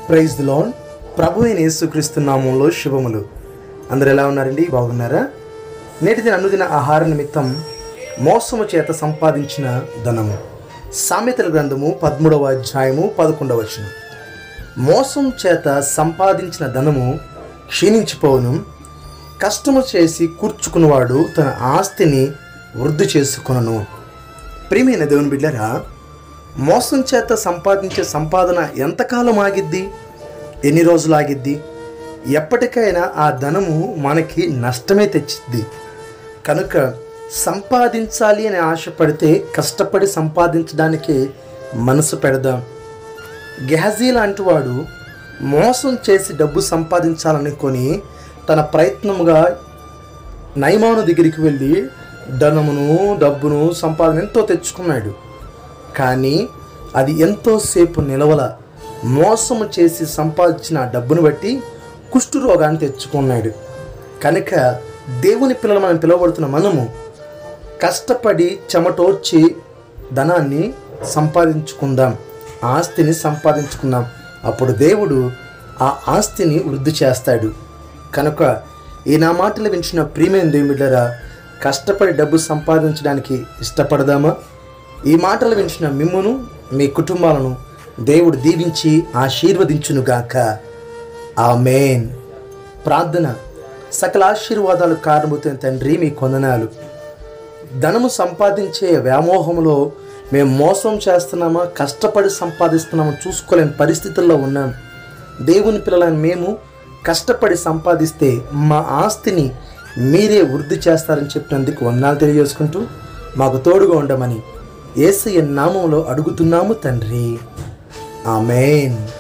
praise the lawn ప్రభు అయిన యేసుక్రీస్తు నామంలో శుభములు అందరు ఎలా ఉన్నారండి బాగున్నారా నేటి దిన అనుదిన ఆహార నిమిత్తం మోసము చేత సంపాదించిన ధనము సామెతల గ్రంథము పదమూడవ అధ్యాయము పదకొండవ వచనం మోసం చేత సంపాదించిన ధనము క్షీణించిపోవును కష్టము చేసి కూర్చుకున్నవాడు తన ఆస్తిని వృద్ధి చేసుకునను ప్రియమైన దేవుని బిడ్డరా మోసం చేత సంపాదించే సంపాదన ఎంతకాలం ఆగిద్ది ఎన్ని రోజులు ఆగిద్ది ఎప్పటికైనా ఆ ధనము మనకి నష్టమే తెచ్చిద్ది కనుక సంపాదించాలి అని ఆశపడితే కష్టపడి సంపాదించడానికి మనసు పెడదాం గెహజీ లాంటి వాడు మోసం చేసి డబ్బు సంపాదించాలనుకొని తన ప్రయత్నముగా నైమాను దగ్గరికి వెళ్ళి ధనమును డబ్బును సంపాదన ఎంతో తెచ్చుకున్నాడు కానీ అది ఎంతోసేపు నిలవల మోసము చేసి సంపాదించిన ఆ డబ్బును బట్టి కుష్ఠరోగాన్ని తెచ్చుకున్నాడు కనుక దేవుని పిల్లలు మనం పిలువబడుతున్న మనము కష్టపడి చెమటోర్చి ధనాన్ని సంపాదించుకుందాం ఆస్తిని సంపాదించుకుందాం అప్పుడు దేవుడు ఆ ఆస్తిని వృద్ధి చేస్తాడు కనుక ఈ నా మాటలు వించిన ప్రియమైన దేవుడిరా కష్టపడి డబ్బు సంపాదించడానికి ఇష్టపడదామా ఈ మాటలు వించిన మిమ్మును మీ కుటుంబాలను దేవుడు దీవించి ఆశీర్వదించునుగాక ఆమేన్ ప్రార్థన సకల ఆశీర్వాదాలు కారణమవుతున్న తండ్రి మీ కొందనాలు ధనము సంపాదించే వ్యామోహంలో మేము మోసం చేస్తున్నామా కష్టపడి సంపాదిస్తున్నామా చూసుకోలేని పరిస్థితుల్లో ఉన్నాం దేవుని పిల్లలైన మేము కష్టపడి సంపాదిస్తే మా ఆస్తిని మీరే వృద్ధి చేస్తారని చెప్పినందుకు వందనాలు తెలియజేసుకుంటూ మాకు తోడుగా ఉండమని ఏసయ్య నామంలో అడుగుతున్నాము తండ్రి ఆమెన్